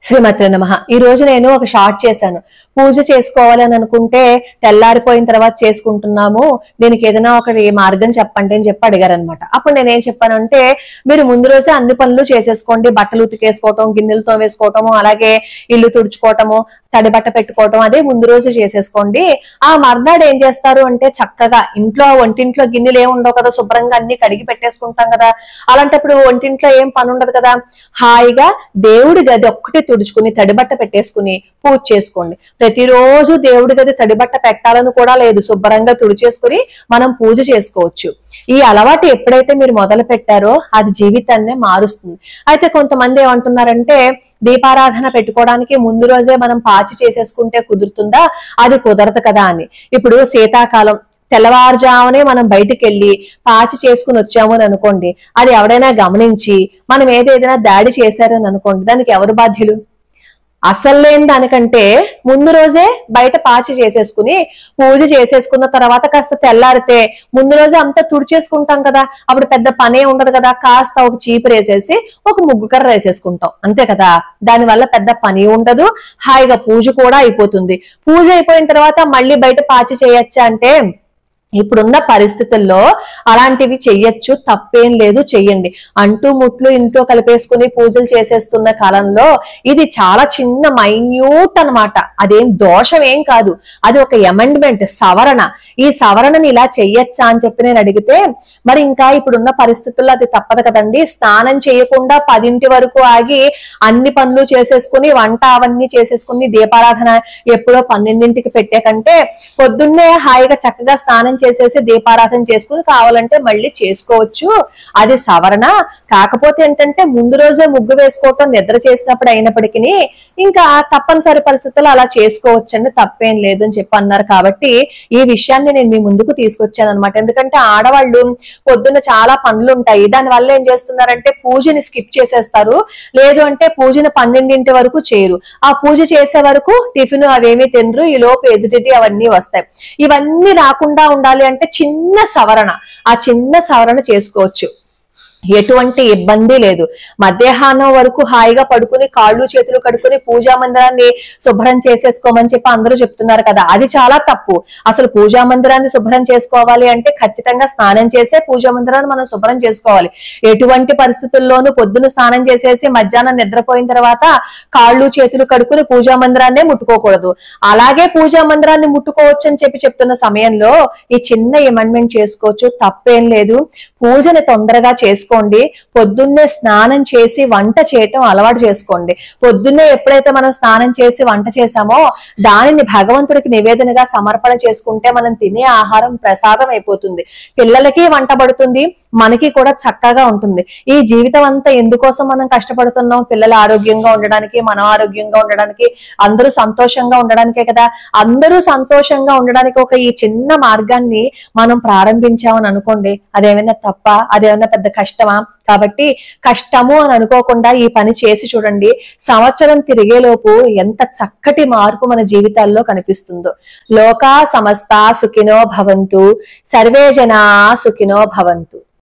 శ్రీమతి నమ ఈ రోజు నేను ఒక షార్ట్ చేశాను పూజ చేసుకోవాలని అనుకుంటే తెల్లారిపోయిన తర్వాత చేసుకుంటున్నాము దీనికి ఏదైనా ఒకటి మార్గం చెప్పండి అని చెప్పి అడిగారు అనమాట అప్పుడు నేనేం చెప్పానంటే మీరు ముందు రోజే అన్ని పనులు చేసేసుకోండి బట్టలు ఉతికేసుకోవటం గిన్నెలు తోమేసుకోవటము అలాగే ఇల్లు తుడుచుకోవటము తడి బట్ట పెట్టుకోవటం అదే ముందు రోజు చేసేసుకోండి ఆ మర్నాడు ఏం చేస్తారు అంటే చక్కగా ఇంట్లో వంటింట్లో గిన్నెలు ఏమి ఉండవు కదా శుభ్రంగా అన్ని కడిగి పెట్టేసుకుంటాం కదా అలాంటప్పుడు వంటింట్లో ఏం పని ఉండదు కదా హాయిగా దేవుడి గది ఒక్కటి తుడుచుకుని తడిబట్ట పెట్టేసుకుని పూజ చేసుకోండి ప్రతిరోజు దేవుడి గది తడిబట్ట పెట్టాలని కూడా లేదు శుభ్రంగా తుడిచేసుకుని మనం పూజ చేసుకోవచ్చు ఈ అలవాటు ఎప్పుడైతే మీరు మొదలు పెట్టారో అది జీవితాన్నే మారుస్తుంది అయితే కొంతమంది ఏమంటున్నారంటే దీపారాధన పెట్టుకోవడానికి ముందు రోజే మనం పాచి చేసేసుకుంటే కుదురుతుందా అది కుదరదు కదా అని ఇప్పుడు శీతాకాలం తెల్లవారుజామునే మనం బయటికి వెళ్ళి పాచి చేసుకుని వచ్చాము అని అనుకోండి అది ఎవడైనా గమనించి మనం ఏదేదైనా దాడి చేశారని అనుకోండి దానికి ఎవరు బాధ్యులు అసలు లేని దానికంటే ముందు రోజే బయట పాచి చేసేసుకుని పూజ చేసేసుకున్న తర్వాత కాస్త తెల్లారితే ముందు రోజే అంతా తుడిచేసుకుంటాం కదా అప్పుడు పెద్ద పనే ఉండదు కదా కాస్త ఒక చీపురు వేసేసి ఒక ముగ్గు కర్ర వేసేసుకుంటాం అంతే కదా దానివల్ల పెద్ద పని ఉండదు హాయిగా పూజ కూడా అయిపోతుంది పూజ అయిపోయిన తర్వాత మళ్ళీ బయట పాచి చేయొచ్చా అంటే ఇప్పుడున్న పరిస్థితుల్లో అలాంటివి చెయ్యొచ్చు తప్పేం లేదు చెయ్యండి అంటూ ముట్లు ఇంట్లో కలిపేసుకుని పూజలు చేసేస్తున్న కాలంలో ఇది చాలా చిన్న మైన్యూట్ అన్నమాట అదేం దోషం ఏం కాదు అది ఒక అమెండ్మెంట్ సవరణ ఈ సవరణని ఇలా చెయ్యొచ్చా అని చెప్పి నేను అడిగితే మరి ఇంకా ఇప్పుడున్న పరిస్థితుల్లో అది తప్పదు కదండి స్నానం చేయకుండా పదింటి వరకు ఆగి అన్ని పనులు చేసేసుకుని వంట అవన్నీ చేసేసుకుని దీపారాధన ఎప్పుడో పన్నెండింటికి పెట్టే కంటే పొద్దున్నే హాయిగా చక్కగా స్నానం చేసేసి దీపారాధన చేసుకుని కావాలంటే మళ్ళీ చేసుకోవచ్చు అది సవరణ కాకపోతే ఏంటంటే ముందు రోజే ముగ్గు వేసుకోవటం నిద్ర చేసినప్పుడు అయినప్పటికీ ఇంకా తప్పనిసరి పరిస్థితుల్లో అలా చేసుకోవచ్చండి తప్పేం లేదు అని చెప్పి అన్నారు కాబట్టి ఈ విషయాన్ని నేను మీ ముందుకు తీసుకొచ్చాను అనమాట ఎందుకంటే ఆడవాళ్ళు పొద్దున్న చాలా పనులు ఉంటాయి దాని వల్ల ఏం చేస్తున్నారంటే పూజని స్కిప్ చేసేస్తారు లేదు అంటే పూజని పన్నెండింటి వరకు చేయరు ఆ పూజ చేసే వరకు టిఫిన్ అవేమీ తినరు ఈ లోపు ఎజిడిటీ అవన్నీ వస్తాయి ఇవన్నీ రాకుండా ఉండాలి అంటే చిన్న సవరణ ఆ చిన్న సవరణ చేసుకోవచ్చు ఎటువంటి ఇబ్బంది లేదు మధ్యాహ్నం వరకు హాయిగా పడుకుని కాళ్ళు చేతులు కడుక్కుని పూజా మందిరాన్ని శుభ్రం చేసేసుకోమని చెప్పి అందరూ చెప్తున్నారు కదా అది చాలా తప్పు అసలు పూజా మందిరాన్ని శుభ్రం చేసుకోవాలి అంటే ఖచ్చితంగా స్నానం చేసే పూజా మందిరాన్ని మనం శుభ్రం చేసుకోవాలి ఎటువంటి పరిస్థితుల్లోనూ పొద్దున స్నానం చేసేసి మధ్యాహ్నం నిద్రపోయిన తర్వాత కాళ్ళు చేతులు కడుక్కుని పూజా మందిరాన్నే ముట్టుకోకూడదు అలాగే పూజా మందిరాన్ని ముట్టుకోవచ్చు అని చెప్పి చెప్తున్న సమయంలో ఈ చిన్న అమెండ్మెంట్ చేసుకోవచ్చు తప్పేం లేదు పూజని తొందరగా చేసుకోండి పొద్దున్నే స్నానం చేసి వంట చేయటం అలవాటు చేసుకోండి పొద్దున్నే ఎప్పుడైతే మనం స్నానం చేసి వంట చేసామో దానిని భగవంతుడికి నివేదనగా సమర్పణ చేసుకుంటే మనం తినే ఆహారం ప్రసాదం అయిపోతుంది పిల్లలకి వంట పడుతుంది మనకి కూడా చక్కగా ఉంటుంది ఈ జీవితం అంతా ఎందుకోసం మనం కష్టపడుతున్నాం పిల్లలు ఆరోగ్యంగా ఉండడానికి మనం ఆరోగ్యంగా ఉండడానికి అందరూ సంతోషంగా ఉండడానికే కదా అందరూ సంతోషంగా ఉండడానికి ఒక ఈ చిన్న మార్గాన్ని మనం ప్రారంభించామని అనుకోండి అదేమైనా తప్ప అదేమైనా పెద్ద కష్టమా కాబట్టి కష్టము అని అనుకోకుండా ఈ పని చేసి చూడండి సంవత్సరం తిరిగేలోపు ఎంత చక్కటి మార్పు మన జీవితాల్లో కనిపిస్తుందో లోకా సమస్త సుఖినో భవంతు సర్వే జనా సుఖినో భవంతు